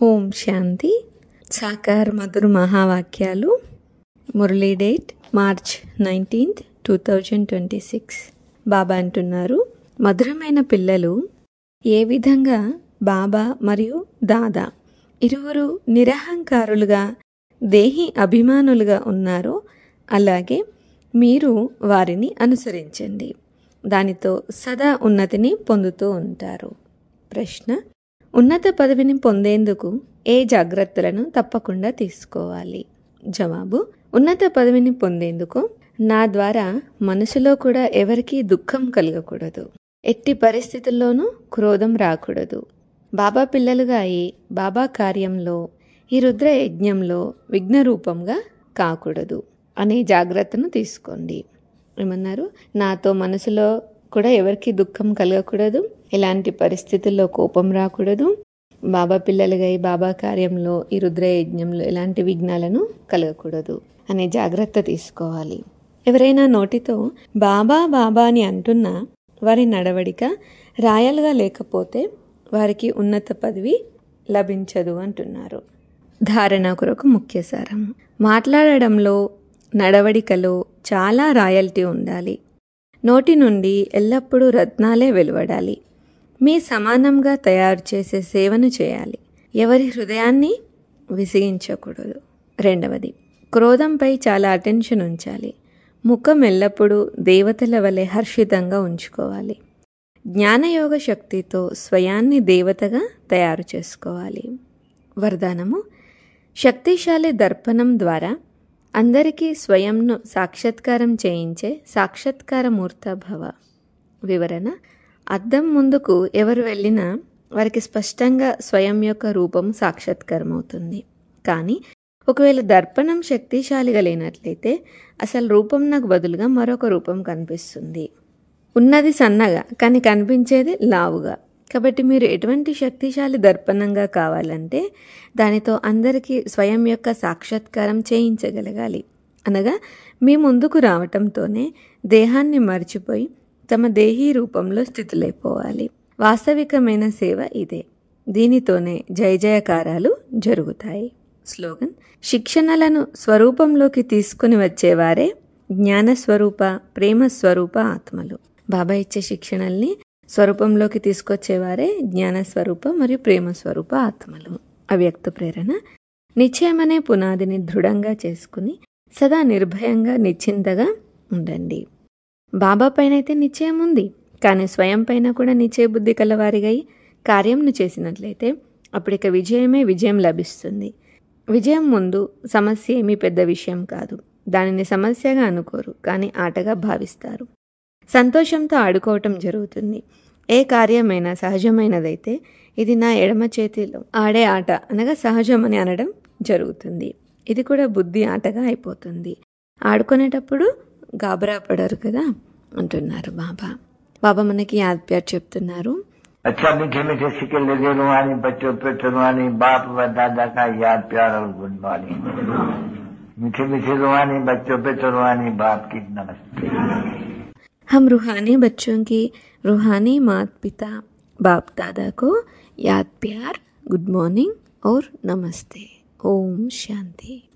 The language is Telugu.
ఓం శాంతి సాకార్ మధుర మహావాక్యాలు మురళీ date March nineteenth two thousand twenty six బాబా అంటున్నారు మధురమైన పిల్లలు ఏ విధంగా బాబా మరియు దాదా ఇరువురు నిరహంకారులుగా దేహి అభిమానులుగా ఉన్నారో అలాగే మీరు వారిని అనుసరించండి దానితో సదా ఉన్నతిని పొందుతూ ఉంటారు ప్రశ్న ఉన్నత పదవిని పొందేందుకు ఏ జాగ్రత్తలను తప్పకుండా తీసుకోవాలి జవాబు ఉన్నత పదవిని పొందేందుకు నా ద్వారా మనసులో కూడా ఎవరికీ దుఃఖం కలగకూడదు ఎట్టి పరిస్థితుల్లోనూ క్రోధం రాకూడదు బాబా పిల్లలుగా అయి బాబా కార్యంలో ఈ రుద్ర యజ్ఞంలో విఘ్న రూపంగా కాకూడదు అనే జాగ్రత్తను తీసుకోండి ఏమన్నారు నాతో మనసులో కూడా ఎవరికి దుఃఖం కలగకూడదు ఎలాంటి పరిస్థితుల్లో కోపం రాకూడదు బాబా పిల్లలుగా ఈ బాబా కార్యంలో ఈ రుద్ర యజ్ఞంలో ఎలాంటి విఘ్నాలను కలగకూడదు అనే జాగ్రత్త తీసుకోవాలి ఎవరైనా నోటితో బాబా బాబా అని అంటున్నా వారి నడవడిక రాయల్గా లేకపోతే వారికి ఉన్నత పదవి లభించదు అంటున్నారు ధారణ కొరకు ముఖ్య సారం మాట్లాడడంలో నడవడికలో చాలా రాయల్టీ ఉండాలి నోటి నుండి ఎల్లప్పుడూ రత్నాలే వెలువడాలి మీ సమానంగా తయారు చేసే సేవను చేయాలి ఎవరి హృదయాన్ని విసిగించకూడదు రెండవది క్రోధంపై చాలా అటెన్షన్ ఉంచాలి ముఖం ఎల్లప్పుడూ దేవతల వలె హర్షితంగా ఉంచుకోవాలి జ్ఞానయోగ శక్తితో స్వయాన్ని దేవతగా తయారు చేసుకోవాలి వరదానము శక్తిశాలి దర్పణం ద్వారా అందరికీ స్వయంను సాక్షాత్కారం చేయించే సాక్షాత్కారమూర్త భవ వివరణ అద్దం ముందుకు ఎవరు వెళ్ళినా వారికి స్పష్టంగా స్వయం యొక్క రూపం సాక్షాత్కారం అవుతుంది కానీ ఒకవేళ దర్పణం శక్తిశాలిగా లేనట్లయితే అసలు రూపం నాకు బదులుగా మరొక రూపం కనిపిస్తుంది ఉన్నది సన్నగా కానీ కనిపించేది లావుగా కాబట్టి మీరు ఎటువంటి శక్తిశాలి దర్పణంగా కావాలంటే దానితో అందరికీ స్వయం యొక్క సాక్షాత్కారం చేయించగలగాలి అనగా మీ ముందుకు రావటంతోనే దేహాన్ని మర్చిపోయి తమ దేహీ రూపంలో స్థితులైపోవాలి వాస్తవికమైన సేవ ఇదే దీనితోనే జయ జయకారాలు జరుగుతాయి స్లోగన్ శిక్షణలను స్వరూపంలోకి తీసుకుని వచ్చేవారే జ్ఞానస్వరూప ప్రేమ స్వరూప ఆత్మలు బాబా ఇచ్చే శిక్షణల్ని స్వరూపంలోకి తీసుకొచ్చేవారే జ్ఞానస్వరూప మరియు ప్రేమ స్వరూప ఆత్మలు అవ్యక్త ప్రేరణ నిశ్చయమనే పునాదిని దృఢంగా చేసుకుని సదా నిర్భయంగా నిశ్చింతగా ఉండండి బాబా పైన అయితే నిశ్చయం ఉంది కానీ స్వయం పైన కూడా నిశ్చయ బుద్ధి కలవారిగా కార్యంను చేసినట్లయితే అప్పటిక విజయమే విజయం లభిస్తుంది విజయం ముందు సమస్య ఏమీ పెద్ద విషయం కాదు దానిని సమస్యగా అనుకోరు కానీ ఆటగా భావిస్తారు సంతోషంతో ఆడుకోవటం జరుగుతుంది ఏ కార్యమైనా సహజమైనదైతే ఇది నా ఎడమ చేతిలో ఆడే ఆట అనగా సహజమని అనడం జరుగుతుంది ఇది కూడా బుద్ధి ఆటగా అయిపోతుంది ఆడుకునేటప్పుడు గాబరా పడరు కదా అంటున్నారు బాబా బాబా మనకి యాద్ ప్యార్ చెప్తున్నారు अच्छा मीठे मीठे सिक्के लगे रुहानी बच्चों पे रुहानी बाप व दादा का याद प्यार और गुड मॉर्निंग मीठे मीठे रुहानी बच्चों पे रुहानी बाप की नमस्ते हम रूहानी बच्चों की रूहानी माता पिता बाप दादा को याद प्यार गुड मॉर्निंग और नमस्ते ओम शांति